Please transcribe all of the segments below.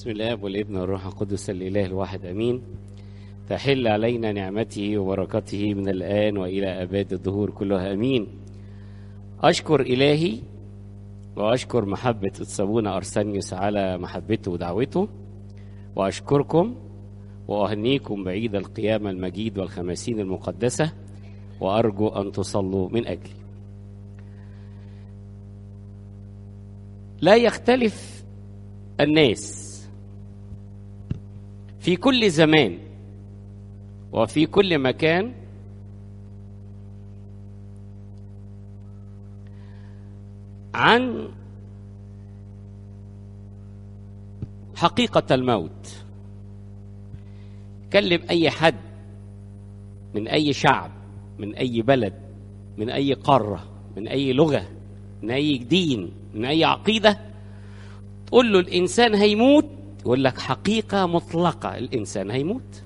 بسم الله والابن والروح القدس الاله الواحد امين تحل علينا نعمته وبركته من الان والى اباد الدهور كلها امين اشكر الهي واشكر محبه الصابونه ارسانيوس على محبته ودعوته واشكركم واهنيكم بعيد القيامه المجيد والخمسين المقدسه وارجو ان تصلوا من اجلي لا يختلف الناس في كل زمان وفي كل مكان عن حقيقة الموت كلم أي حد من أي شعب من أي بلد من أي قارة من أي لغة من أي دين من أي عقيدة تقول له الإنسان هيموت يقول لك حقيقة مطلقة الإنسان هيموت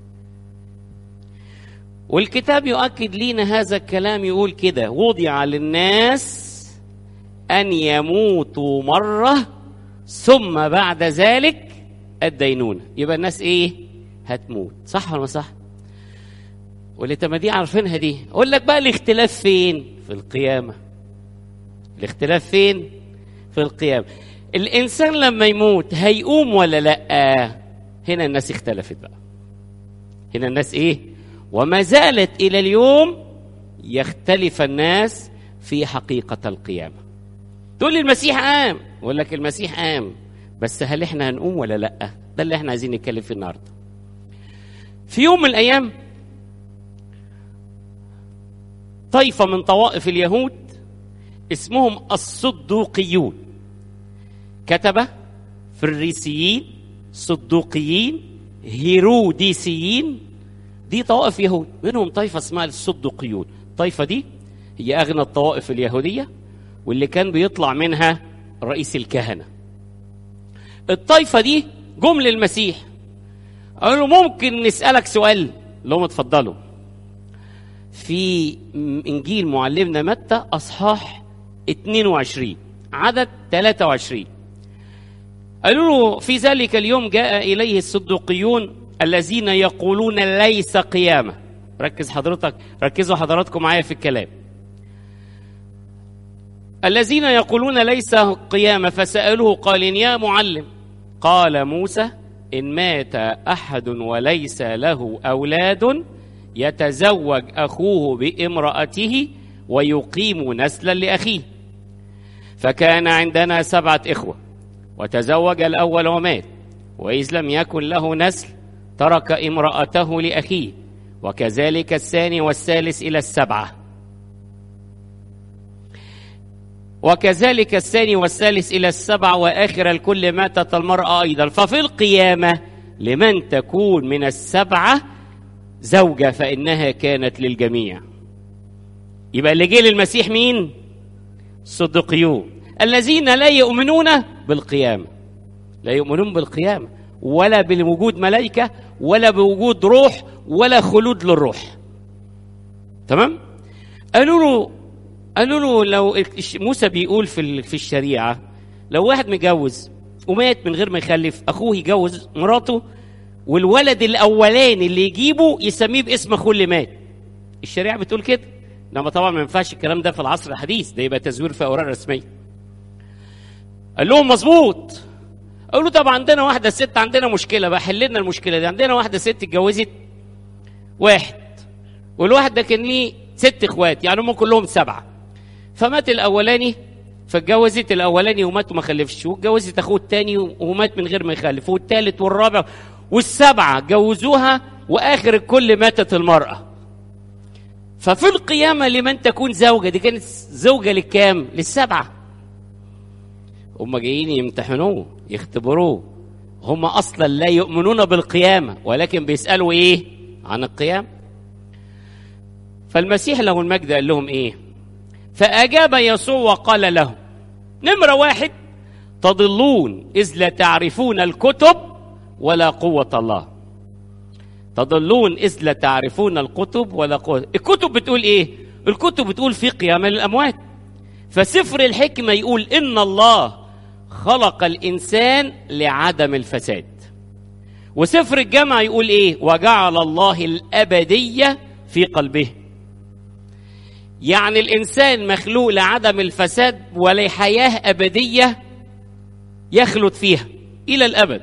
والكتاب يؤكد لنا هذا الكلام يقول كده وضع للناس أن يموتوا مرة ثم بعد ذلك الدينونة يبقى الناس إيه هتموت صح ولا صح واللي ما دي عارفينها دي أقول لك بقى الاختلاف فين في القيامة الاختلاف فين في القيامة الإنسان لما يموت هيقوم ولا لأ هنا الناس اختلفت بقى هنا الناس إيه وما زالت إلى اليوم يختلف الناس في حقيقة القيامة تقول لي المسيح قام أقول لك المسيح قام بس هل احنا هنقوم ولا لأ ده اللي احنا عايزين نتكلم فيه النهارده في يوم من الأيام طائفة من طوائف اليهود اسمهم الصدوقيون كتبة فريسيين صدوقيين هيروديسيين دي طوائف يهود منهم طائفة اسمها الصدوقيون الطائفة دي هي أغنى الطوائف اليهودية واللي كان بيطلع منها رئيس الكهنة الطائفة دي جم للمسيح قالوا ممكن نسألك سؤال لهم اتفضلوا في إنجيل معلمنا متى أصحاح 22 عدد 23 قالوا له في ذلك اليوم جاء إليه الصدوقيون الذين يقولون ليس قيامة ركز حضرتك ركزوا حضراتكم معايا في الكلام الذين يقولون ليس قيامة فسألوه قال يا معلم قال موسى إن مات أحد وليس له أولاد يتزوج أخوه بامرأته ويقيم نسلا لأخيه فكان عندنا سبعة إخوة وتزوج الأول ومات وإذ لم يكن له نسل ترك امرأته لأخيه وكذلك الثاني والثالث إلى السبعة وكذلك الثاني والثالث إلى السبعة وآخر الكل ماتت المرأة أيضا ففي القيامة لمن تكون من السبعة زوجة فإنها كانت للجميع يبقى اللي جه للمسيح مين؟ الصديقيون الذين لا يؤمنون بالقيامة لا يؤمنون بالقيامة ولا بوجود ملائكة ولا بوجود روح ولا خلود للروح تمام قالوا له قالوا له لو موسى بيقول في في الشريعة لو واحد متجوز ومات من غير ما يخلف أخوه يجوز مراته والولد الأولاني اللي يجيبه يسميه باسم أخوه اللي مات الشريعة بتقول كده انما طبعا ما ينفعش الكلام ده في العصر الحديث ده يبقى تزوير في اوراق رسميه قال لهم مظبوط قالوا طب عندنا واحده ست عندنا مشكله بقى حل لنا المشكله دي عندنا واحده ست اتجوزت واحد والواحد ده كان ليه ست اخوات يعني هم كلهم سبعه فمات الاولاني فاتجوزت الاولاني ومات وما خلفش واتجوزت اخوه الثاني ومات من غير ما يخلف والثالث والرابع والسبعه جوزوها واخر الكل ماتت المراه ففي القيامة لمن تكون زوجة دي كانت زوجة للكام للسبعة هم جايين يمتحنوه يختبروه هم أصلا لا يؤمنون بالقيامة ولكن بيسألوا إيه عن القيامة فالمسيح له المجد قال لهم إيه فأجاب يسوع وقال لهم نمرة واحد تضلون إذ لا تعرفون الكتب ولا قوة الله تضلون إذ لا تعرفون الكتب ولا قوة الكتب بتقول إيه الكتب بتقول في قيام الأموات فسفر الحكمة يقول إن الله خلق الإنسان لعدم الفساد وسفر الجامعة يقول ايه وجعل الله الأبدية في قلبه يعني الإنسان مخلوق لعدم الفساد ولحياة أبدية يخلد فيها إلى الأبد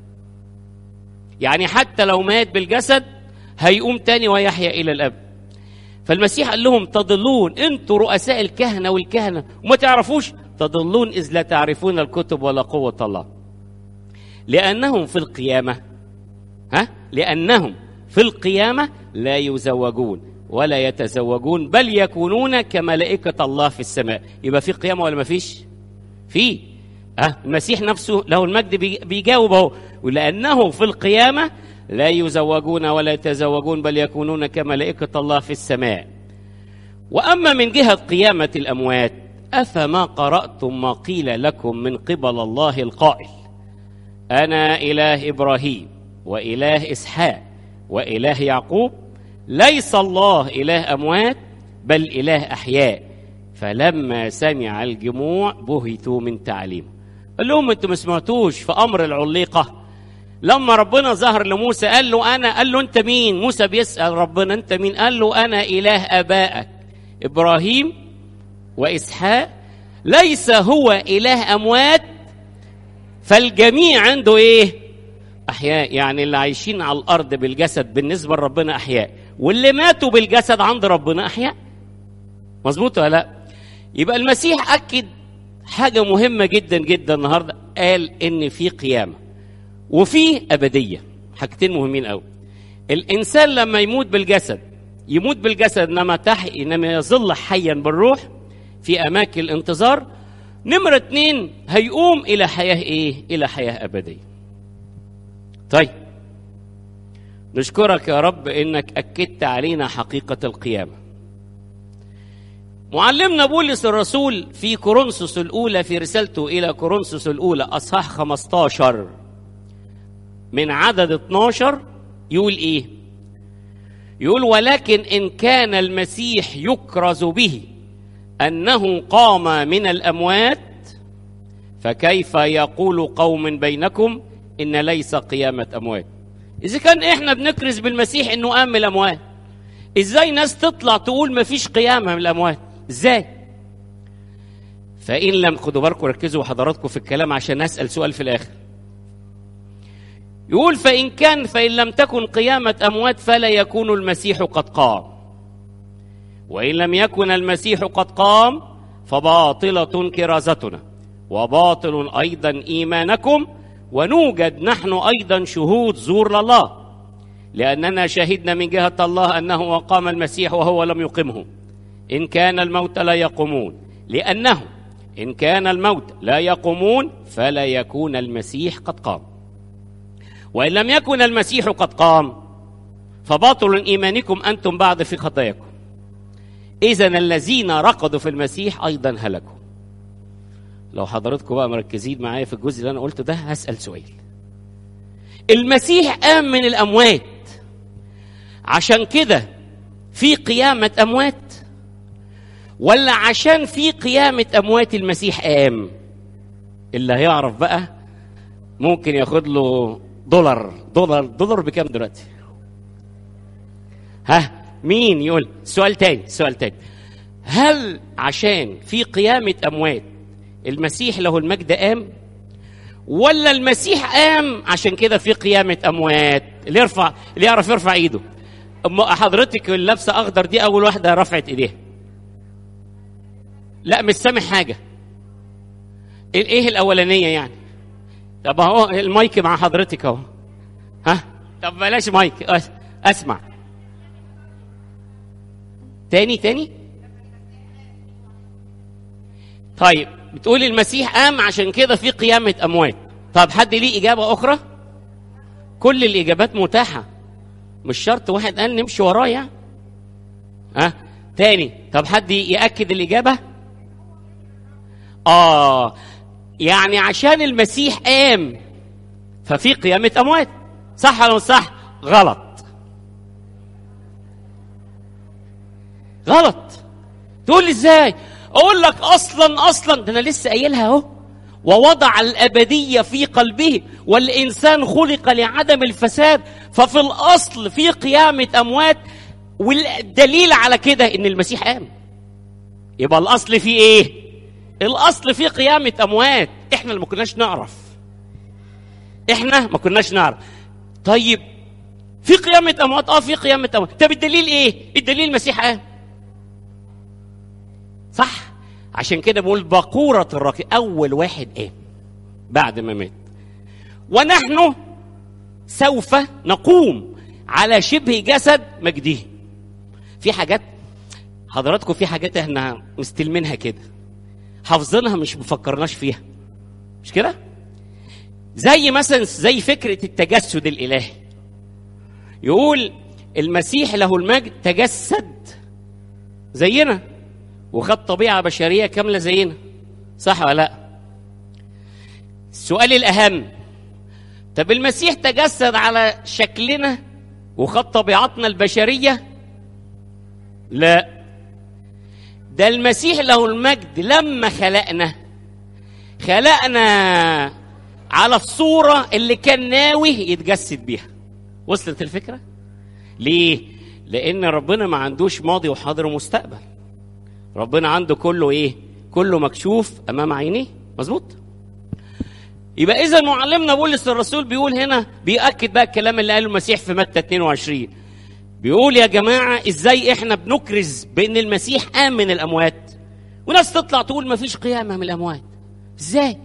يعني حتى لو مات بالجسد هيقوم تاني ويحيا إلى الأبد فالمسيح قال لهم تضلون انتوا رؤساء الكهنة والكهنة وما تعرفوش تضلون إذ لا تعرفون الكتب ولا قوة الله لأنهم في القيامة ها لأنهم في القيامة لا يزوجون ولا يتزوجون بل يكونون كملائكة الله في السماء يبقى في قيامة ولا ما فيش في أه المسيح نفسه له المجد بيجاوب اهو ولأنهم في القيامة لا يزوجون ولا يتزوجون بل يكونون كملائكة الله في السماء وأما من جهة قيامة الأموات أفما قرأتم ما قيل لكم من قبل الله القائل أنا إله إبراهيم وإله إسحاق وإله يعقوب ليس الله إله أموات بل إله أحياء فلما سمع الجموع بهتوا من تعليمه قال لهم انتوا ما سمعتوش في امر العليقه لما ربنا ظهر لموسى قال له انا قال له انت مين موسى بيسال ربنا انت مين قال له انا اله ابائك ابراهيم واسحاق ليس هو اله اموات فالجميع عنده ايه احياء يعني اللي عايشين على الارض بالجسد بالنسبه لربنا احياء واللي ماتوا بالجسد عند ربنا احياء مظبوط ولا لا يبقى المسيح اكد حاجه مهمه جدا جدا النهارده قال ان في قيامه وفي ابديه حاجتين مهمين قوي الانسان لما يموت بالجسد يموت بالجسد انما تحي انما يظل حيا بالروح في اماكن الانتظار نمرة اتنين هيقوم إلى حياة إيه؟ إلى حياة أبدية. طيب نشكرك يا رب إنك أكدت علينا حقيقة القيامة. معلمنا بولس الرسول في كورنثوس الأولى في رسالته إلى كورنثوس الأولى أصحاح 15 من عدد 12 يقول إيه؟ يقول ولكن إن كان المسيح يكرز به انه قام من الاموات فكيف يقول قوم بينكم ان ليس قيامه اموات اذا كان احنا بنكرز بالمسيح انه قام من الاموات ازاي ناس تطلع تقول ما فيش قيامه من الاموات ازاي فان لم خدوا بالكم ركزوا حضراتكم في الكلام عشان اسال سؤال في الاخر يقول فان كان فان لم تكن قيامه اموات فلا يكون المسيح قد قام وإن لم يكن المسيح قد قام فباطلة كرازتنا وباطل أيضا إيمانكم ونوجد نحن أيضا شهود زور لله لأننا شهدنا من جهة الله أنه أقام المسيح وهو لم يقمه إن كان الموت لا يقومون لأنه إن كان الموت لا يقومون فلا يكون المسيح قد قام وإن لم يكن المسيح قد قام فباطل إيمانكم أنتم بعد في خطاياكم إذا الذين رقدوا في المسيح أيضا هلكوا. لو حضراتكم بقى مركزين معايا في الجزء اللي أنا قلته ده هسأل سؤال. المسيح قام من الأموات. عشان كده في قيامة أموات ولا عشان في قيامة أموات المسيح قام؟ اللي هيعرف بقى ممكن ياخد له دولار دولار دولار بكام دلوقتي؟ ها مين يقول سؤال تاني سؤال تاني هل عشان في قيامة أموات المسيح له المجد قام ولا المسيح قام عشان كده في قيامة أموات اللي يرفع اللي يعرف يرفع إيده حضرتك اللي لابسة أخضر دي أول واحدة رفعت إيديها لا مش سامع حاجة إيه الأولانية يعني طب أهو المايك مع حضرتك أهو ها طب بلاش مايك أسمع تاني تاني طيب بتقول المسيح قام عشان كده في قيامة أموات طب حد ليه إجابة أخرى كل الإجابات متاحة مش شرط واحد قال نمشي وراه يعني ها تاني طب حد يأكد الإجابة آه يعني عشان المسيح قام ففي قيامة أموات صح ولا مش صح غلط غلط تقول لي ازاي اقول لك اصلا اصلا ده انا لسه قايلها اهو ووضع الابديه في قلبه والانسان خلق لعدم الفساد ففي الاصل في قيامه اموات والدليل على كده ان المسيح قام يبقى الاصل في ايه الاصل في قيامه اموات احنا اللي ما كناش نعرف احنا ما كناش نعرف طيب في قيامه اموات اه في قيامه اموات طب الدليل ايه الدليل المسيح قام صح عشان كده بقول بقورة الرقي أول واحد قام بعد ما مات ونحن سوف نقوم على شبه جسد مجده في حاجات حضراتكم في حاجات احنا مستلمينها كده حافظينها مش مفكرناش فيها مش كده زي مثلا زي فكرة التجسد الإلهي يقول المسيح له المجد تجسد زينا وخد طبيعة بشرية كاملة زينا صح ولا لا السؤال الأهم طب المسيح تجسد على شكلنا وخد طبيعتنا البشرية لا ده المسيح له المجد لما خلقنا خلقنا على الصورة اللي كان ناوي يتجسد بيها وصلت الفكرة ليه لأن ربنا ما عندوش ماضي وحاضر ومستقبل ربنا عنده كله ايه كله مكشوف امام عينيه مظبوط يبقى اذا معلمنا بولس الرسول بيقول هنا بيأكد بقى الكلام اللي قاله المسيح في متى 22 بيقول يا جماعه ازاي احنا بنكرز بان المسيح قام من الاموات وناس تطلع تقول ما فيش قيامه من الاموات ازاي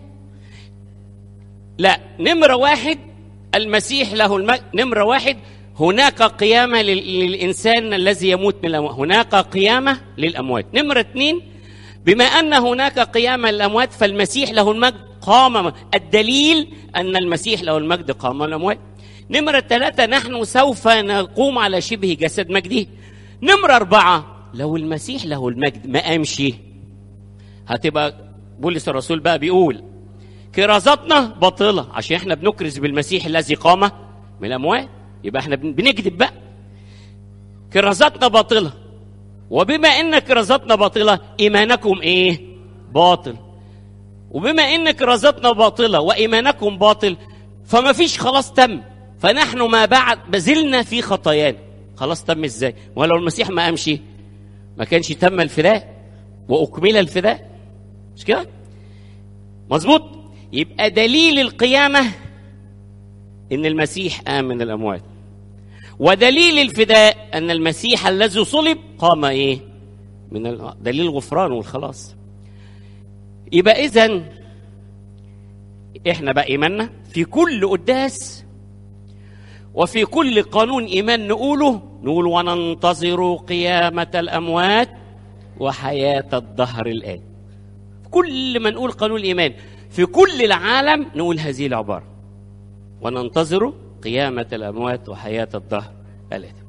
لا نمره واحد المسيح له المجد نمره واحد هناك قيامة للإنسان الذي يموت من الأموات هناك قيامة للأموات نمرة اثنين بما أن هناك قيامة للأموات فالمسيح له المجد قام الدليل أن المسيح له المجد قام من الأموات نمرة ثلاثة نحن سوف نقوم على شبه جسد مجده نمرة أربعة لو المسيح له المجد ما قامش هتبقى بولس الرسول بقى بيقول كرازاتنا باطلة عشان احنا بنكرز بالمسيح الذي قام من الأموات يبقى احنا بنكذب بقى كرازاتنا باطلة وبما ان كرازاتنا باطلة ايمانكم ايه باطل وبما ان كرازاتنا باطلة وايمانكم باطل فما فيش خلاص تم فنحن ما بعد بزلنا في خطايانا خلاص تم ازاي ولو المسيح ما قامش ما كانش تم الفداء واكمل الفداء مش كده مظبوط يبقى دليل القيامه ان المسيح قام من الاموات ودليل الفداء ان المسيح الذي صلب قام ايه من ال... دليل الغفران والخلاص يبقى اذا احنا بقى ايماننا في كل قداس وفي كل قانون ايمان نقوله نقول وننتظر قيامه الاموات وحياه الدهر الان كل ما نقول قانون الايمان في كل العالم نقول هذه العباره وننتظر قيامة الأموات وحياة الدهر الآتي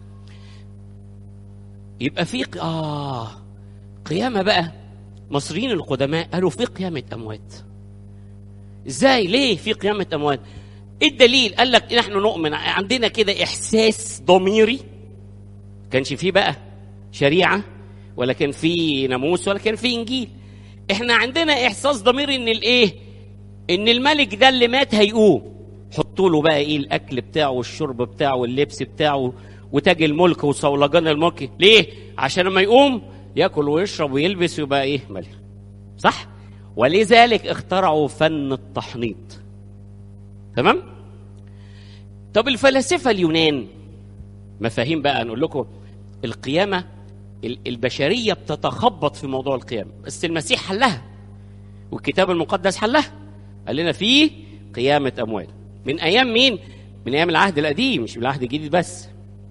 يبقى في ق... آه قيامة بقى مصريين القدماء قالوا في قيامة أموات إزاي ليه في قيامة أموات إيه الدليل قال لك نحن نؤمن عندنا كده إحساس ضميري كانش فيه بقى شريعة ولا كان فيه ناموس ولا كان فيه إنجيل إحنا عندنا إحساس ضميري إن الإيه إن الملك ده اللي مات هيقوم حطوا له بقى ايه الاكل بتاعه والشرب بتاعه واللبس بتاعه وتاج الملك وصولجان الملك ليه عشان لما يقوم ياكل ويشرب ويلبس ويبقى ايه ملك صح ولذلك اخترعوا فن التحنيط تمام طب الفلاسفه اليونان مفاهيم بقى نقول لكم القيامه البشريه بتتخبط في موضوع القيامه بس المسيح حلها والكتاب المقدس حلها قال لنا فيه قيامه اموات من ايام مين؟ من ايام العهد القديم مش من العهد الجديد بس.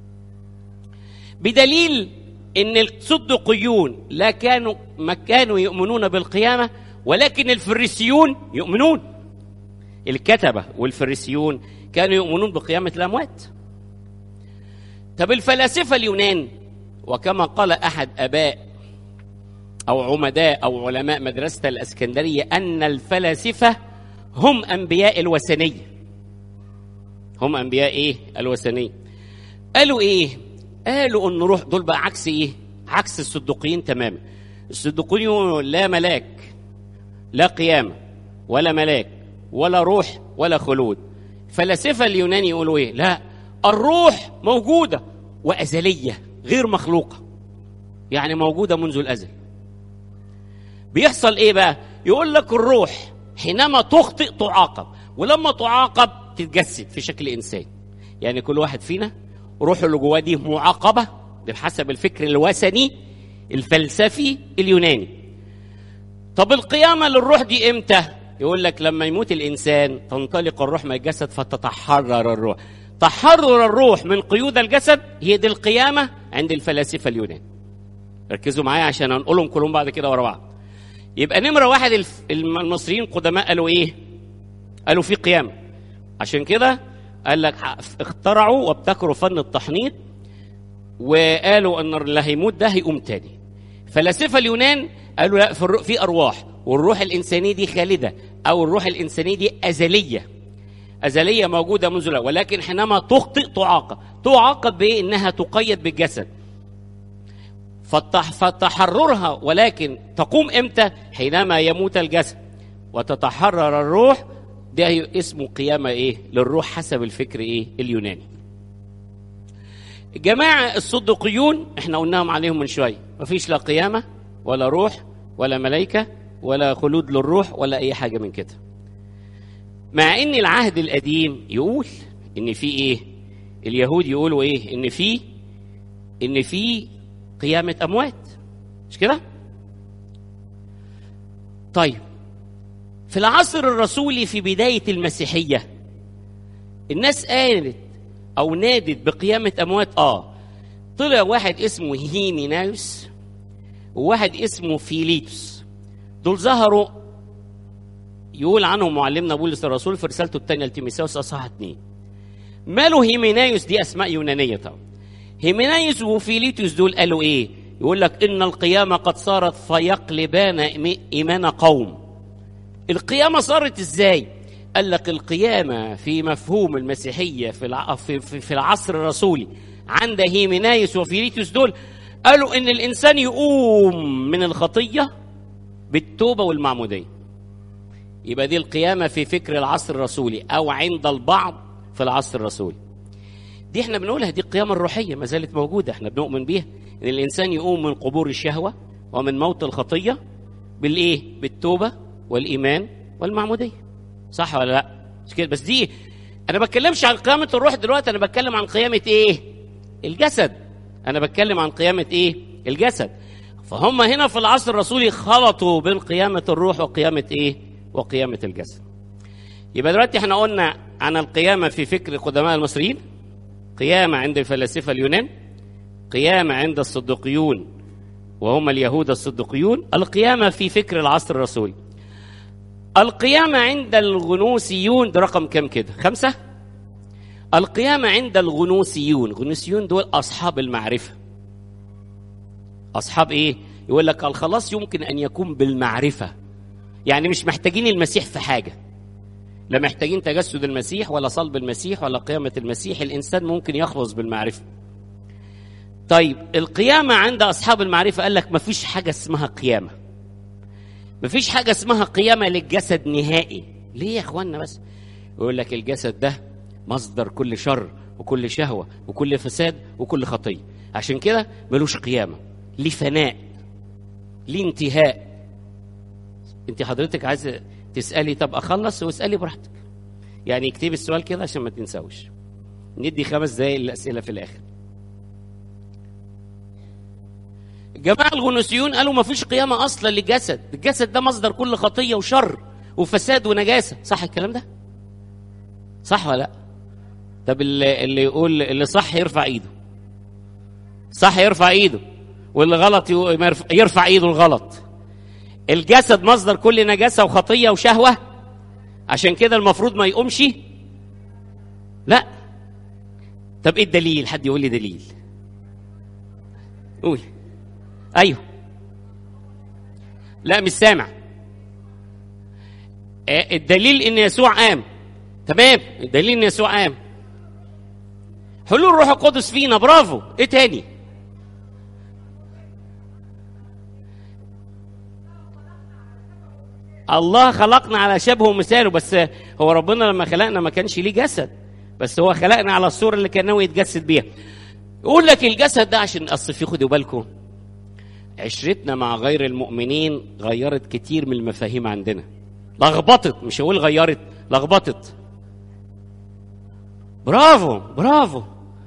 بدليل ان الصدقيون لا كانوا ما كانوا يؤمنون بالقيامه ولكن الفريسيون يؤمنون. الكتبه والفريسيون كانوا يؤمنون بقيامه الاموات. طب الفلاسفه اليونان وكما قال احد اباء او عمداء او علماء مدرسه الاسكندريه ان الفلاسفه هم انبياء الوثنيه. هم انبياء ايه الوثنيه قالوا ايه قالوا ان روح دول بقى عكس ايه عكس الصدقيين تماما الصدقيين لا ملاك لا قيامه ولا ملاك ولا روح ولا خلود فلاسفه اليونان يقولوا ايه لا الروح موجوده وازليه غير مخلوقه يعني موجوده منذ الازل بيحصل ايه بقى يقول لك الروح حينما تخطئ تعاقب ولما تعاقب تتجسد في شكل انسان يعني كل واحد فينا روحه اللي جواه دي معاقبه بحسب الفكر الوثني الفلسفي اليوناني طب القيامه للروح دي امتى يقول لك لما يموت الانسان تنطلق الروح من الجسد فتتحرر الروح تحرر الروح من قيود الجسد هي دي القيامه عند الفلاسفه اليونان ركزوا معايا عشان هنقولهم كلهم بعد كده ورا بعض يبقى نمره واحد الف- المصريين القدماء قالوا ايه قالوا في قيامه عشان كده قال لك اخترعوا وابتكروا فن التحنيط وقالوا ان اللي هيموت ده هيقوم تاني فلاسفه اليونان قالوا لا في, الرو... في ارواح والروح الانسانيه دي خالده او الروح الانسانيه دي ازليه ازليه موجوده منذ الأول ولكن حينما تخطئ تعاقب تعاقب بايه انها تقيد بالجسد فالتح... فتحررها ولكن تقوم امتى حينما يموت الجسد وتتحرر الروح ده اسمه قيامه ايه للروح حسب الفكر ايه اليوناني جماعة الصدقيون احنا قلناهم عليهم من شوية مفيش لا قيامة ولا روح ولا ملائكة ولا خلود للروح ولا أي حاجة من كده مع ان العهد القديم يقول ان في ايه اليهود يقولوا ايه ان في ان في قيامة اموات مش كده طيب في العصر الرسولي في بداية المسيحية الناس قالت او نادت بقيامه اموات اه طلع واحد اسمه هيمينايوس وواحد اسمه فيليتوس دول ظهروا يقول عنهم معلمنا بولس الرسول في رسالته الثانيه لتيموثاوس اصحاح اثنين ماله هيمينايوس دي اسماء يونانيه طبعا هيمينايوس وفيليتوس دول قالوا ايه يقول لك ان القيامه قد صارت فيقلبان ايمان قوم القيامه صارت ازاي قال لك القيامة في مفهوم المسيحية في الع... في, في, في العصر الرسولي عند هيمينايوس وفيليتوس دول قالوا إن الإنسان يقوم من الخطية بالتوبة والمعمودية يبقى دي القيامة في فكر العصر الرسولي أو عند البعض في العصر الرسولي دي احنا بنقولها دي القيامة الروحية ما زالت موجودة احنا بنؤمن بيها إن الإنسان يقوم من قبور الشهوة ومن موت الخطية بالإيه؟ بالتوبة والإيمان والمعمودية صح ولا لا مش كده بس دي انا بتكلمش عن قيامه الروح دلوقتي انا بتكلم عن قيامه ايه الجسد انا بتكلم عن قيامه ايه الجسد فهم هنا في العصر الرسولي خلطوا بين قيامه الروح وقيامه ايه وقيامه الجسد يبقى دلوقتي احنا قلنا عن القيامه في فكر قدماء المصريين قيامه عند الفلاسفه اليونان قيامه عند الصدقيون وهم اليهود الصدقيون القيامه في فكر العصر الرسولي القيامة عند الغنوسيون ده رقم كم كده خمسة القيامة عند الغنوسيون الغنوسيون دول أصحاب المعرفة أصحاب إيه يقول لك الخلاص يمكن أن يكون بالمعرفة يعني مش محتاجين المسيح في حاجة لا محتاجين تجسد المسيح ولا صلب المسيح ولا قيامة المسيح الإنسان ممكن يخلص بالمعرفة طيب القيامة عند أصحاب المعرفة قال لك مفيش حاجة اسمها قيامة مفيش حاجة اسمها قيامة للجسد نهائي ليه يا اخوانا بس يقول لك الجسد ده مصدر كل شر وكل شهوة وكل فساد وكل خطية عشان كده ملوش قيامة ليه فناء ليه انتهاء انت حضرتك عايز تسألي طب أخلص واسألي براحتك يعني اكتبي السؤال كده عشان ما تنساوش ندي خمس دقايق للأسئلة في الآخر جماعة الغنوسيون قالوا ما فيش قيامة أصلا للجسد الجسد ده مصدر كل خطية وشر وفساد ونجاسة صح الكلام ده صح ولا لا طب اللي, اللي يقول اللي صح يرفع ايده صح يرفع ايده واللي غلط يرفع ايده الغلط الجسد مصدر كل نجاسة وخطية وشهوة عشان كده المفروض ما يقومش لا طب ايه الدليل حد يقول لي دليل قول ايوه لا مش سامع الدليل ان يسوع قام تمام الدليل ان يسوع قام حلول الروح القدس فينا برافو ايه تاني الله خلقنا على شبهه ومثاله بس هو ربنا لما خلقنا ما كانش ليه جسد بس هو خلقنا على الصورة اللي كان ناوي يتجسد بيها يقول لك الجسد ده عشان اصل في خدوا بالكم عشرتنا مع غير المؤمنين غيرت كتير من المفاهيم عندنا لخبطت مش هقول غيرت لخبطت برافو برافو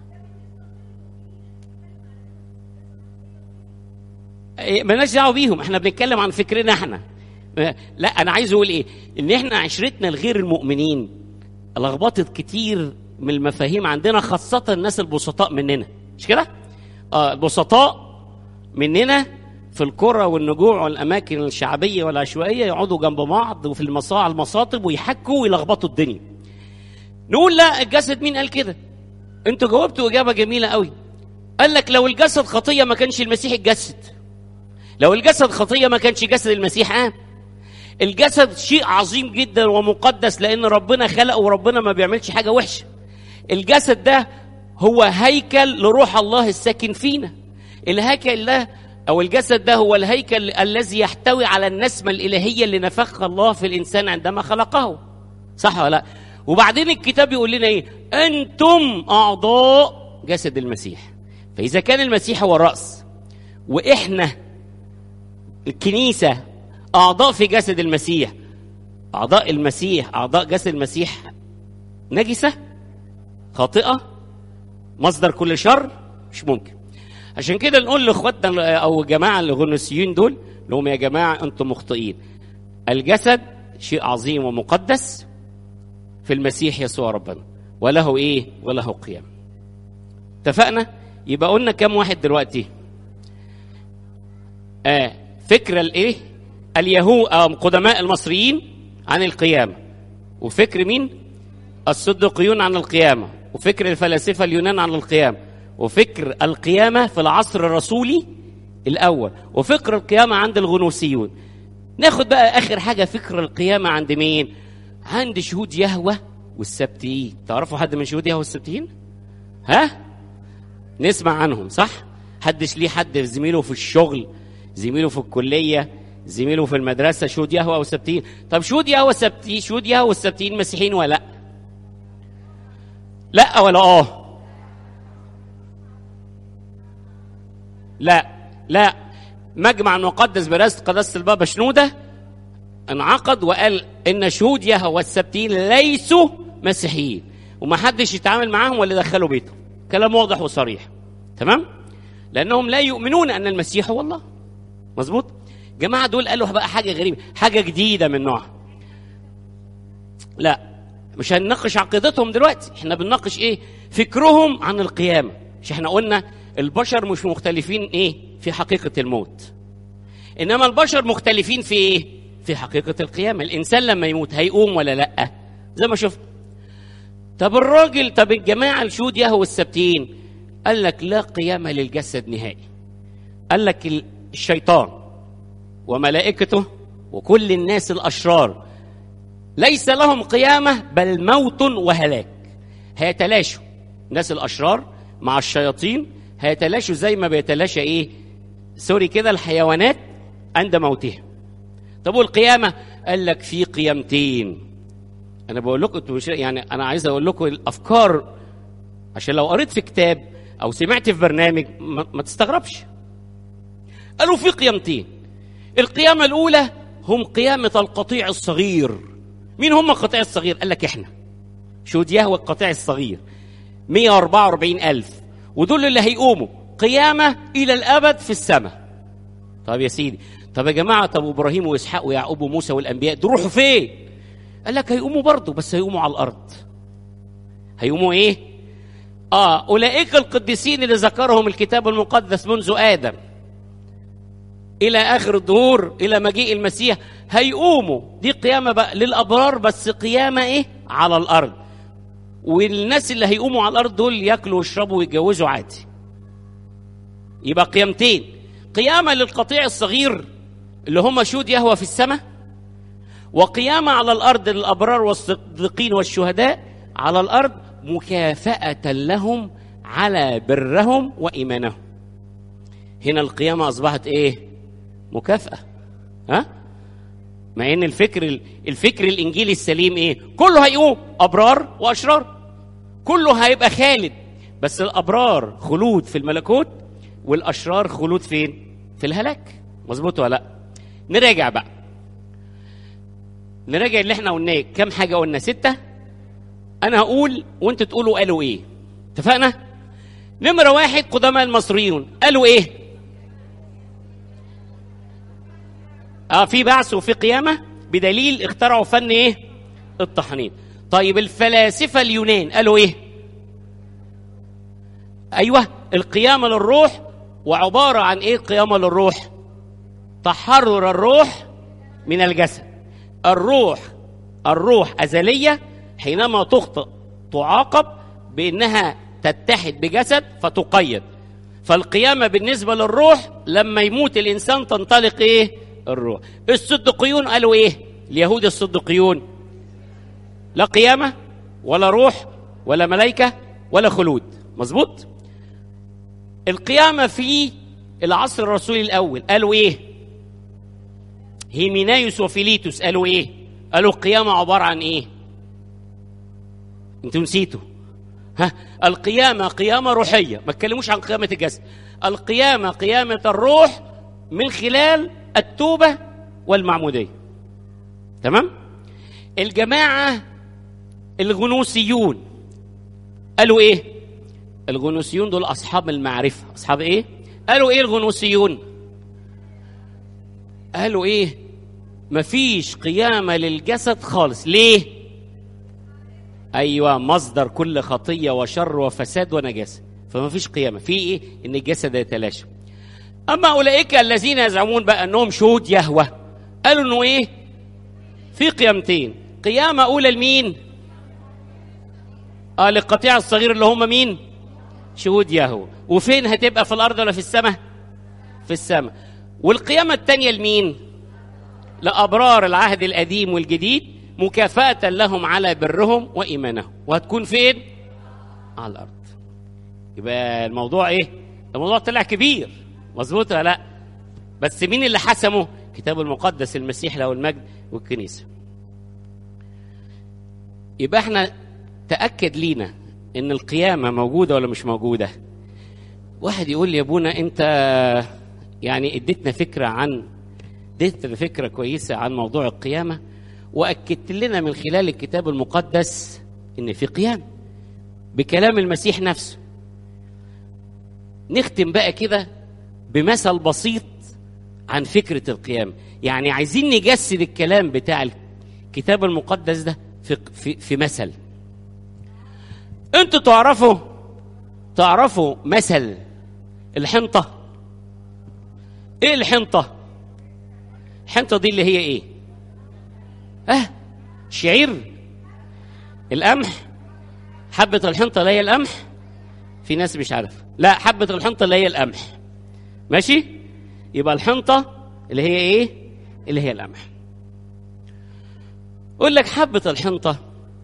إيه، مالناش دعوه بيهم احنا بنتكلم عن فكرنا احنا لا انا عايز اقول ايه ان احنا عشرتنا لغير المؤمنين لخبطت كتير من المفاهيم عندنا خاصه الناس البسطاء مننا مش كده اه البسطاء مننا في القرى والنجوع والاماكن الشعبيه والعشوائيه يقعدوا جنب بعض وفي المصاع المصاطب ويحكوا ويلخبطوا الدنيا نقول لا الجسد مين قال كده انتوا جاوبتوا اجابه جميله قوي قال لك لو الجسد خطيه ما كانش المسيح اتجسد لو الجسد خطيه ما كانش جسد المسيح قام الجسد شيء عظيم جدا ومقدس لان ربنا خلقه وربنا ما بيعملش حاجه وحشه الجسد ده هو هيكل لروح الله الساكن فينا الهيكل ده او الجسد ده هو الهيكل الذي يحتوي على النسمه الالهيه اللي نفخها الله في الانسان عندما خلقه صح ولا لا وبعدين الكتاب يقول لنا ايه انتم اعضاء جسد المسيح فاذا كان المسيح هو الراس واحنا الكنيسه اعضاء في جسد المسيح اعضاء المسيح اعضاء جسد المسيح نجسه خاطئه مصدر كل شر مش ممكن عشان كده نقول لاخواتنا او جماعه الغنوسيين دول لهم يا جماعه انتم مخطئين الجسد شيء عظيم ومقدس في المسيح يسوع ربنا وله ايه وله قيام اتفقنا يبقى قلنا كم واحد دلوقتي آه فكرة الايه اليهود أو قدماء المصريين عن القيامة وفكر مين الصدقيون عن القيامة وفكر الفلاسفة اليونان عن القيامة وفكر القيامة في العصر الرسولي الأول وفكر القيامة عند الغنوسيون ناخد بقى آخر حاجة فكر القيامة عند مين عند شهود يهوه والسبتيين تعرفوا حد من شهود يهوه والسبتيين ها نسمع عنهم صح حدش ليه حد زميله في الشغل زميله في الكليه زميله في المدرسه شهود يهوه والسبتيين طب شهود يهوه والسبتيين شهود يهوه والسبتيين مسيحيين ولا لا لا ولا اه لا لا مجمع المقدس برئاسه قداسه البابا شنوده انعقد وقال ان شهود يهوه والسبتيين ليسوا مسيحيين وما حدش يتعامل معاهم ولا يدخلوا بيتهم كلام واضح وصريح تمام لانهم لا يؤمنون ان المسيح هو الله مظبوط جماعه دول قالوا بقى حاجه غريبه حاجه جديده من نوعها لا مش هنناقش عقيدتهم دلوقتي احنا بنناقش ايه فكرهم عن القيامه مش احنا قلنا البشر مش مختلفين ايه في حقيقه الموت انما البشر مختلفين في ايه في حقيقه القيامه الانسان لما يموت هيقوم ولا لا زي ما شفت طب الراجل طب الجماعه الشهود يهوى السبتين قال لك لا قيامه للجسد نهائي قال لك الشيطان وملائكته وكل الناس الاشرار ليس لهم قيامه بل موت وهلاك هيتلاشوا الناس الاشرار مع الشياطين هيتلاشوا زي ما بيتلاشى ايه سوري كده الحيوانات عند موتها طب والقيامه قال لك في قيامتين انا بقول لكم يعني انا عايز اقول لكم الافكار عشان لو قريت في كتاب او سمعت في برنامج ما, ما تستغربش قالوا في قيامتين القيامه الاولى هم قيامه القطيع الصغير مين هم القطيع الصغير قال لك احنا شهود يهوى القطيع الصغير 144 ألف ودول اللي هيقوموا قيامة إلى الأبد في السماء طب يا سيدي طب يا جماعة طب إبراهيم وإسحاق ويعقوب وموسى والأنبياء دول روحوا فين قال لك هيقوموا برضه بس هيقوموا على الأرض هيقوموا إيه آه أولئك القديسين اللي ذكرهم الكتاب المقدس منذ آدم إلى آخر الدهور إلى مجيء المسيح هيقوموا دي قيامة بقى للأبرار بس قيامة إيه على الأرض والناس اللي هيقوموا على الأرض دول ياكلوا ويشربوا ويتجوزوا عادي يبقى قيامتين قيامة للقطيع الصغير اللي هم شهود يهوى في السماء وقيامة على الأرض للأبرار والصديقين والشهداء على الأرض مكافأة لهم على برهم وإيمانهم هنا القيامة أصبحت إيه مكافأة ها مع ان الفكر الفكر الانجيلي السليم ايه كله هيقوم ابرار واشرار كله هيبقى خالد بس الابرار خلود في الملكوت والاشرار خلود فين في الهلاك مظبوط ولا لا نراجع بقى نراجع اللي احنا قلناه كام حاجه قلنا سته انا هقول وانتوا تقولوا قالوا ايه اتفقنا نمره واحد قدماء المصريون قالوا ايه اه في بعث وفي قيامه بدليل اخترعوا فن ايه التحنيط طيب الفلاسفه اليونان قالوا ايه ايوه القيامه للروح وعباره عن ايه القيامه للروح تحرر الروح من الجسد الروح الروح ازليه حينما تخطئ تعاقب بانها تتحد بجسد فتقيد فالقيامه بالنسبه للروح لما يموت الانسان تنطلق ايه الروح الصدقيون قالوا ايه اليهود الصدقيون لا قيامه ولا روح ولا ملائكه ولا خلود مظبوط القيامه في العصر الرسولي الاول قالوا ايه هيمينايوس وفيليتوس قالوا ايه قالوا القيامه عباره عن ايه انتوا نسيتوا ها القيامه قيامه روحيه ما تكلموش عن قيامه الجسد القيامه قيامه الروح من خلال التوبه والمعموديه تمام الجماعه الغنوسيون قالوا ايه الغنوسيون دول اصحاب المعرفه اصحاب ايه قالوا ايه الغنوسيون قالوا ايه مفيش قيامه للجسد خالص ليه ايوه مصدر كل خطيه وشر وفساد ونجاسه فما فيش قيامه في ايه ان الجسد يتلاشى اما اولئك الذين يزعمون بقى انهم شهود يهوه قالوا انه ايه في قيامتين قيامه اولى لمين اه للقطيع الصغير اللي هم مين شهود يهوه وفين هتبقى في الارض ولا في السماء في السماء والقيامه الثانيه لمين لابرار العهد القديم والجديد مكافاه لهم على برهم وايمانهم وهتكون فين على الارض يبقى الموضوع ايه الموضوع طلع كبير مظبوط ولا لا بس مين اللي حسمه كتاب المقدس المسيح له المجد والكنيسه يبقى احنا تاكد لينا ان القيامه موجوده ولا مش موجوده واحد يقول لي يا ابونا انت يعني اديتنا فكره عن اديتنا فكره كويسه عن موضوع القيامه واكدت لنا من خلال الكتاب المقدس ان في قيامه بكلام المسيح نفسه نختم بقى كده بمثل بسيط عن فكره القيامه يعني عايزين نجسد الكلام بتاع الكتاب المقدس ده في في, في مثل انتوا تعرفوا تعرفوا مثل الحنطه ايه الحنطه الحنطه دي اللي هي ايه اه شعير القمح حبة الحنطة اللي هي القمح في ناس مش عارفة لا حبة الحنطة اللي هي القمح ماشي يبقى الحنطة اللي هي ايه اللي هي القمح يقول لك حبة الحنطة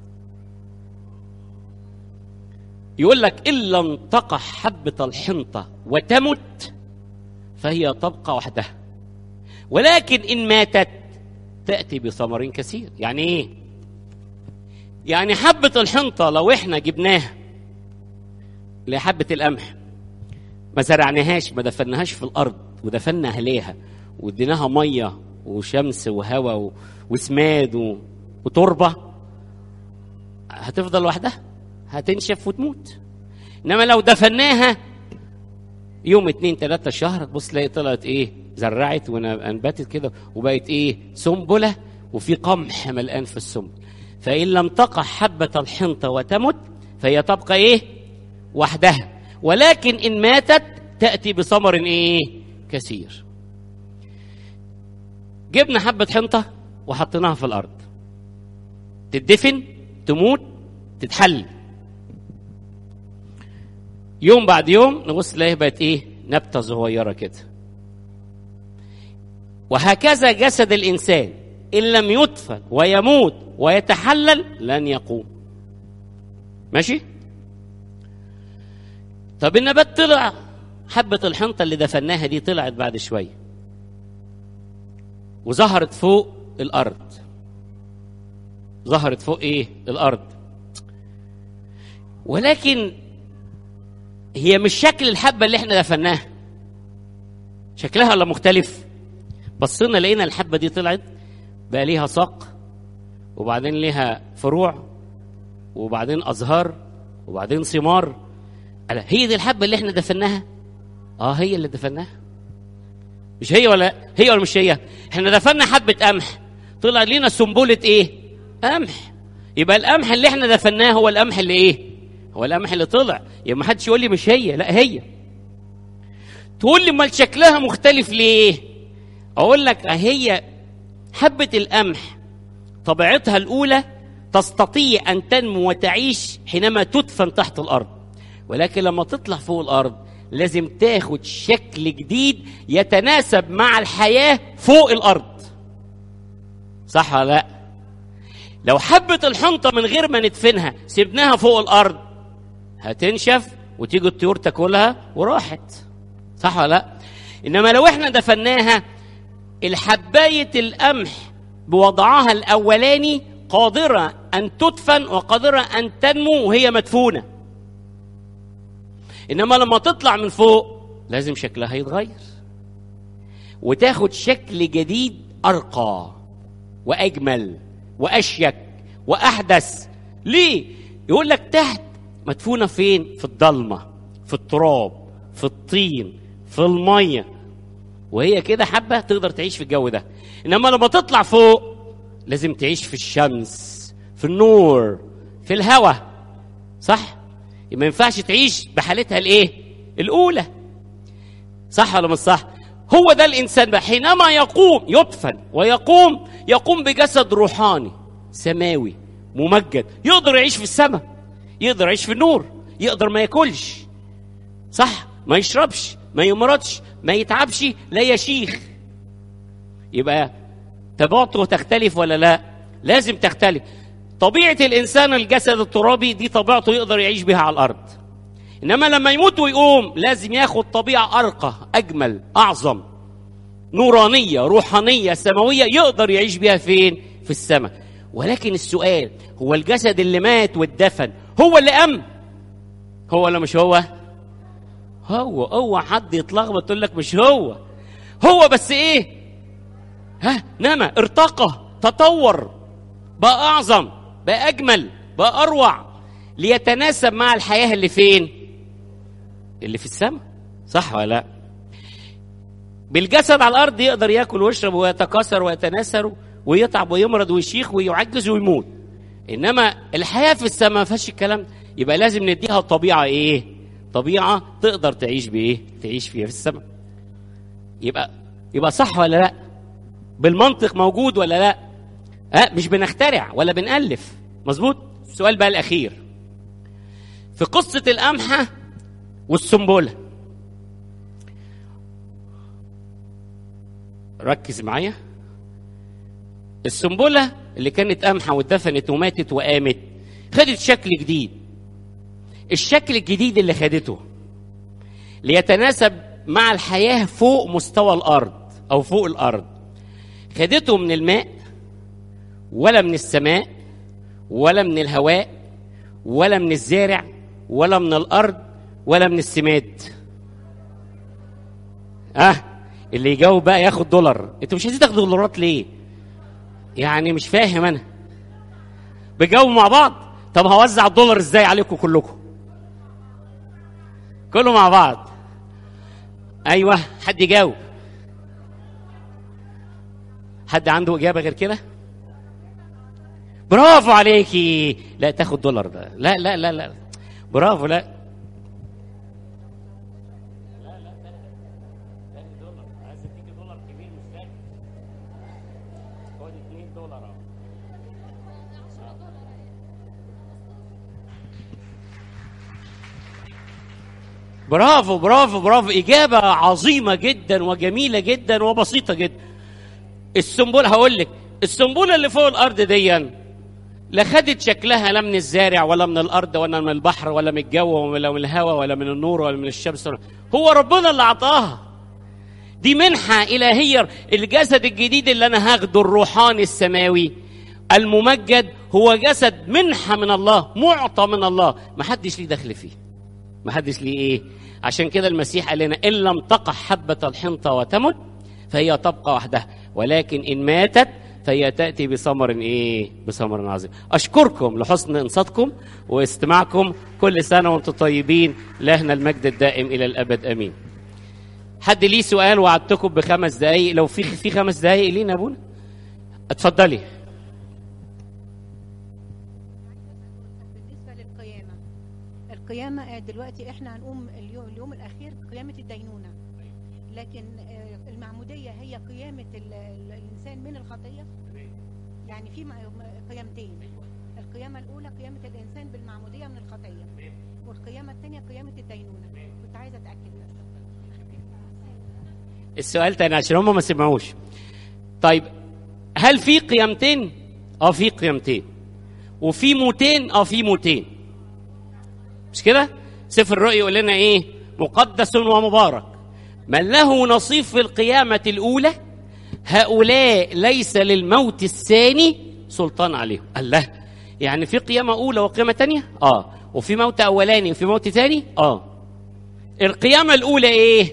يقول لك إن لم تقع حبة الحنطة وتمت فهي تبقى وحدها ولكن إن ماتت تأتي بثمر كثير يعني إيه؟ يعني حبة الحنطة لو إحنا جبناها لحبة القمح ما زرعناهاش ما دفناهاش في الأرض ودفنا أهليها واديناها مية وشمس وهواء وسماد و... وتربة هتفضل لوحدها هتنشف وتموت انما لو دفناها يوم اتنين تلاتة شهر تبص تلاقي طلعت ايه زرعت وانبتت كده وبقت ايه سنبلة وفي قمح ملقان في السنبل فإن لم تقع حبة الحنطة وتمت فهي تبقى ايه وحدها ولكن إن ماتت تأتي بثمر ايه كثير جبنا حبة حنطة وحطيناها في الأرض تدفن تموت تتحل يوم بعد يوم نبص نلاقيها بقت ايه نبته صغيره كده وهكذا جسد الانسان ان لم يدفن ويموت ويتحلل لن يقوم ماشي طب النبات طلع حبة الحنطة اللي دفناها دي طلعت بعد شوية وظهرت فوق الارض ظهرت فوق ايه الارض ولكن هي مش شكل الحبه اللي احنا دفناها شكلها ولا مختلف بصينا لقينا الحبه دي طلعت بقى ليها ساق وبعدين ليها فروع وبعدين ازهار وبعدين ثمار ألا هي دي الحبه اللي احنا دفناها اه هي اللي دفناها مش هي ولا هي ولا مش هي احنا دفنا حبه قمح طلع لنا سنبله ايه قمح يبقى القمح اللي احنا دفناه هو القمح اللي ايه هو القمح اللي طلع يبقى ما حدش يقول لي مش هي لا هي تقول لي امال شكلها مختلف ليه اقول لك هي حبه القمح طبيعتها الاولى تستطيع ان تنمو وتعيش حينما تدفن تحت الارض ولكن لما تطلع فوق الارض لازم تاخد شكل جديد يتناسب مع الحياه فوق الارض صح ولا لا لو حبه الحنطه من غير ما ندفنها سيبناها فوق الارض هتنشف وتيجي الطيور تاكلها وراحت صح ولا لا انما لو احنا دفناها الحبايه القمح بوضعها الاولاني قادره ان تدفن وقادره ان تنمو وهي مدفونه انما لما تطلع من فوق لازم شكلها يتغير وتاخد شكل جديد ارقى واجمل واشيك واحدث ليه يقول لك تحت مدفونه فين في الضلمه في التراب في الطين في الميه وهي كده حبه تقدر تعيش في الجو ده انما لما تطلع فوق لازم تعيش في الشمس في النور في الهواء صح ما ينفعش تعيش بحالتها الايه الاولى صح ولا مش صح هو ده الانسان بقى حينما يقوم يدفن ويقوم يقوم بجسد روحاني سماوي ممجد يقدر يعيش في السماء يقدر يعيش في النور يقدر ما ياكلش صح ما يشربش ما يمرضش ما يتعبش لا يشيخ يبقى طبيعته تختلف ولا لا لازم تختلف طبيعة الإنسان الجسد الترابي دي طبيعته يقدر يعيش بها على الأرض إنما لما يموت ويقوم لازم ياخد طبيعة أرقى أجمل أعظم نورانية روحانية سماوية يقدر يعيش بها فين في السماء ولكن السؤال هو الجسد اللي مات واتدفن هو اللي أم هو ولا مش هو هو هو حد يتلخبط تقول لك مش هو هو بس ايه ها نما ارتقى تطور بقى اعظم بقى اجمل بقى اروع ليتناسب مع الحياه اللي فين اللي في السماء صح ولا لا بالجسد على الارض يقدر ياكل ويشرب ويتكاثر ويتناثر ويتعب ويمرض ويشيخ ويعجز ويموت انما الحياه في السماء ما فيهاش الكلام ده يبقى لازم نديها طبيعه ايه طبيعه تقدر تعيش بايه تعيش فيها في السماء يبقى يبقى صح ولا لا بالمنطق موجود ولا لا أه مش بنخترع ولا بنألف مظبوط السؤال بقى الأخير في قصة القمحة والسنبلة ركز معايا السنبلة اللي كانت قمحة واتدفنت وماتت وقامت خدت شكل جديد الشكل الجديد اللي خدته ليتناسب مع الحياة فوق مستوى الأرض أو فوق الأرض خدته من الماء ولا من السماء ولا من الهواء ولا من الزارع ولا من الارض ولا من السماد اه اللي يجاوب بقى ياخد دولار انتوا مش عايزين تاخدوا دولارات ليه يعني مش فاهم انا بيجاوبوا مع بعض طب هوزع الدولار ازاي عليكم كلكم كله مع بعض ايوه حد يجاوب حد عنده اجابه غير كده برافو عليكي لا تاخد دولار ده لا لا لا لا برافو لا برافو برافو برافو إجابة عظيمة جدا وجميلة جدا وبسيطة جدا السنبلة هقول لك السنبلة اللي فوق الأرض دي لا خدت شكلها لا من الزارع ولا من الارض ولا من البحر ولا من الجو ولا من الهواء ولا من النور ولا من الشمس هو ربنا اللي اعطاها دي منحة إلهية الجسد الجديد اللي أنا هاخده الروحاني السماوي الممجد هو جسد منحة من الله معطى من الله ما حدش ليه دخل فيه ما حدش ليه إيه عشان كده المسيح قال لنا إن لم تقع حبة الحنطة وتمت فهي تبقى وحدها ولكن إن ماتت فهي تأتي بثمر إيه بثمر عظيم أشكركم لحسن إنصاتكم واستماعكم كل سنة وأنتم طيبين لهنا المجد الدائم إلى الأبد أمين حد ليه سؤال وعدتكم بخمس دقايق لو في في خمس دقايق لينا ابونا اتفضلي بالنسبه للقيامه القيامه آه، دلوقتي احنا هنقوم اليوم, اليوم الاخير قيامه الدينونه لكن آه، المعموديه هي قيامه ال- ال- الانسان من الخطيه يعني في م- م- قيامتين القيامه الاولى قيامه الانسان بالمعموديه من الخطيه والقيامه الثانيه قيامه الدينونه كنت عايزه اتاكد بس السؤال تاني عشان هم ما سمعوش طيب هل في قيامتين اه في قيامتين وفي موتين اه في موتين مش كده سفر الرؤيا يقول لنا ايه مقدس ومبارك من له نصيب في القيامة الأولى هؤلاء ليس للموت الثاني سلطان عليهم الله يعني في قيامة أولى وقيامة تانية اه وفي موت أولاني وفي موت تاني اه القيامة الأولى إيه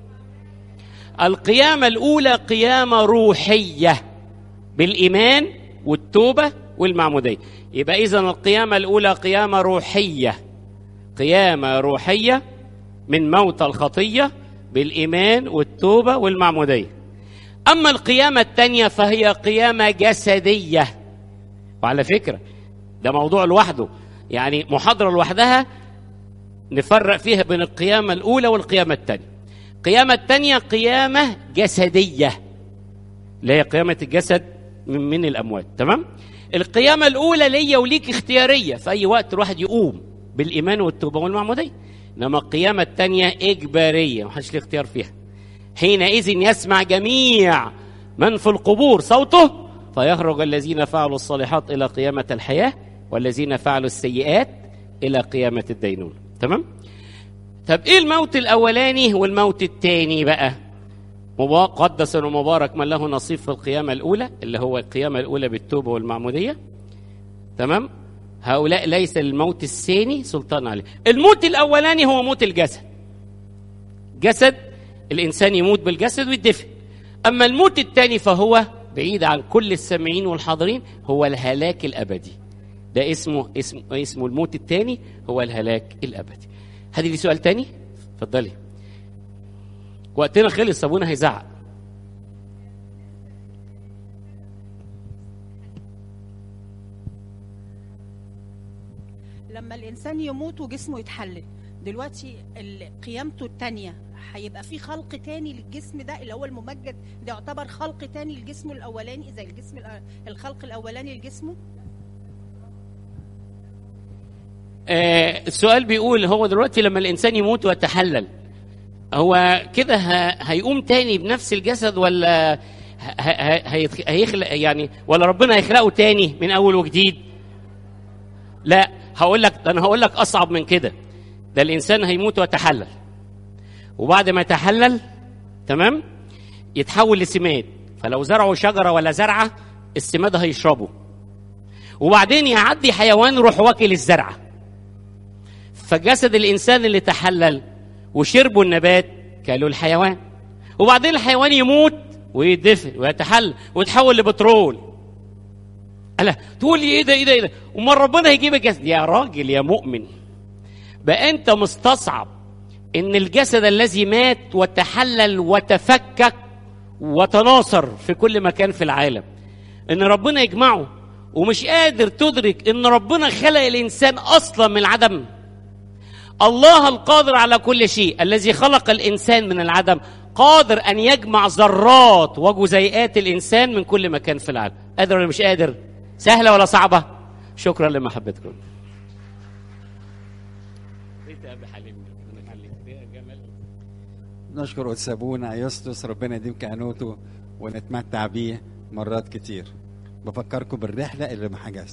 القيامة الأولى قيامة روحية بالإيمان والتوبة والمعمودية يبقى إذا القيامة الأولى قيامة روحية قيامة روحية من موت الخطية بالإيمان والتوبة والمعمودية أما القيامة الثانية فهي قيامة جسدية وعلى فكرة ده موضوع لوحده يعني محاضرة لوحدها نفرق فيها بين القيامة الأولى والقيامة الثانية القيامة الثانية قيامة جسدية اللي هي قيامة الجسد من, من الأموات تمام القيامة الأولى ليا وليك اختيارية في أي وقت الواحد يقوم بالإيمان والتوبة والمعمودية إنما القيامة الثانية إجبارية محدش ليه اختيار فيها حينئذ يسمع جميع من في القبور صوته فيخرج الذين فعلوا الصالحات إلى قيامة الحياة والذين فعلوا السيئات إلى قيامة الدينون تمام طب ايه الموت الاولاني والموت الثاني بقى مبا- قدس ومبارك من له نصيب في القيامه الاولى اللي هو القيامه الاولى بالتوبه والمعموديه تمام هؤلاء ليس للموت الثاني سلطان عليه الموت الاولاني هو موت الجسد جسد الانسان يموت بالجسد ويدفن اما الموت الثاني فهو بعيد عن كل السامعين والحاضرين هو الهلاك الابدي ده اسمه اسمه اسمه الموت الثاني هو الهلاك الابدي هذه لي سؤال تاني اتفضلي وقتنا خلص ابونا هيزعق لما الانسان يموت وجسمه يتحلل دلوقتي ال- قيامته التانية هيبقى في خلق تاني للجسم ده اللي هو الممجد ده يعتبر خلق تاني لجسمه الاولاني زي الجسم الأ- الخلق الاولاني لجسمه آه السؤال بيقول هو دلوقتي لما الانسان يموت ويتحلل هو كده ه- هيقوم تاني بنفس الجسد ولا ه- ه- هيتخ- هيخلق يعني ولا ربنا هيخلقه تاني من اول وجديد لا هقول لك ده انا هقول لك اصعب من كده ده الانسان هيموت ويتحلل وبعد ما يتحلل تمام يتحول لسماد فلو زرعوا شجره ولا زرعه السماد هيشربه وبعدين يعدي حيوان يروح واكل الزرعه فجسد الانسان اللي تحلل وشربوا النبات كلوا الحيوان وبعدين الحيوان يموت ويدفن ويتحلل ويتحول لبترول ألا تقول لي ايه ده ايه ده ايه ده امال ربنا هيجيب الجسد يا راجل يا مؤمن بقى انت مستصعب ان الجسد الذي مات وتحلل وتفكك وتناثر في كل مكان في العالم ان ربنا يجمعه ومش قادر تدرك ان ربنا خلق الانسان اصلا من العدم الله القادر على كل شيء الذي خلق الانسان من العدم قادر ان يجمع ذرات وجزيئات الانسان من كل مكان في العالم قادر ولا مش قادر سهله ولا صعبه شكرا لمحبتكم نشكر قدس ابونا يسطس ربنا يديم كهنوته ونتمتع بيه مرات كتير بفكركم بالرحله اللي ما حجزت